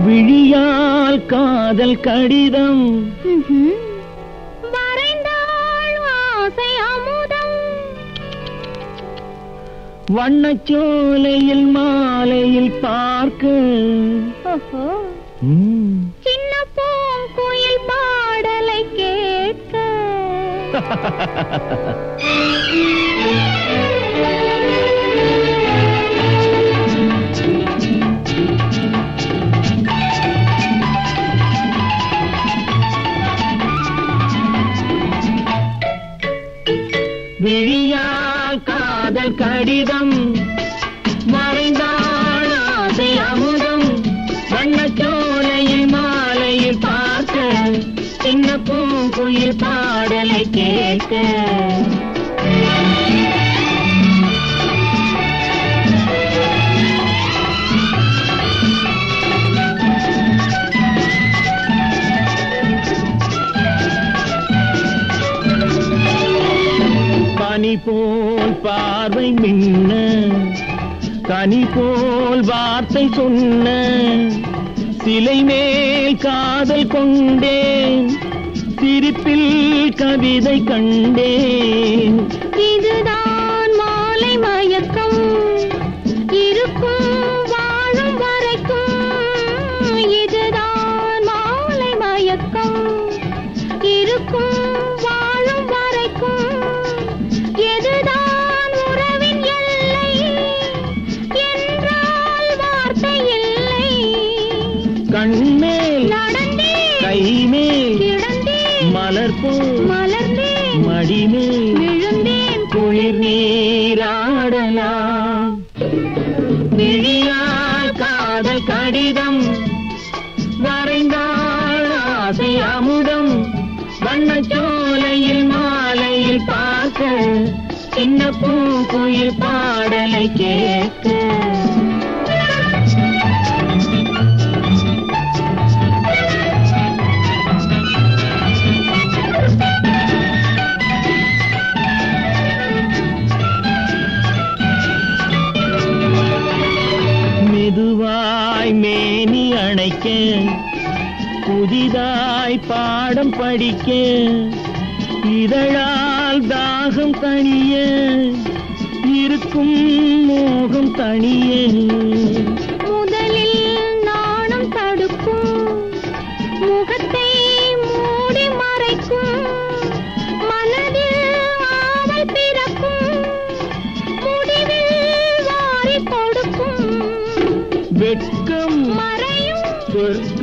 விழியால் காதல் கடிதம் ம்ஹும். வரைந்தாள் ஆசை அமுதம் வண்ணச்சோலையில் மாலையில் பார்க்க ஓஹோ ம். சின்ன பூங்குயில் பாடலை கேட்க விழியால் காதல் கடிதம் மறைந்தாள் ஆசை அமுதம் வண்ணச்சோலையில் மாலையில் பார்க்க சின்ன பூங்குயில் பாடலை கேட்க பனி போல் பார்வை மின்ன கனி போல் வார்த்தை சொன்ன சிலை மேல் காதல் கொண்டேன் சிரிப்பில் கவிதை கண்டேன் இதுதான் மாலை மயக்கம் இருக்கும் வாழும் வரைக்கும் இதுதான் மாலை மயக்கம் இருக்கும் வாழும் வரைக்கும் எதுதான் உறவின் எல்லை என்றால் வார்த்தை இல்லை கண்மேல் நடந்தேன் கைமேல் கிடந்தேன் மலர் போல் மலர்ந்தேன் மடிமேல் விழுந்தேன் குளிர் நீராடலாம் விழியால் காதல் கடிதம் வரைந்தாள் ஆசை அமுதம் வண்ணச்சோலையில் மாலையில் பார்க்க சின்ன பூங்குயில் பாடலை கேட்க மெதுவாய் மேனி அணைக்க புதிதாய் பாடம் படிக்க இதழால் தாகம் தணிய இருக்கும் மோகம் தணிய முதலில் நாணம் தடுக்கும் முகத்தை மூடி மறைக்கும் மனதில் ஆவல் பிறக்கும் முடிவில் வாரி கொடுக்கும் வெட்கம் மறையும் சொர்க்கம்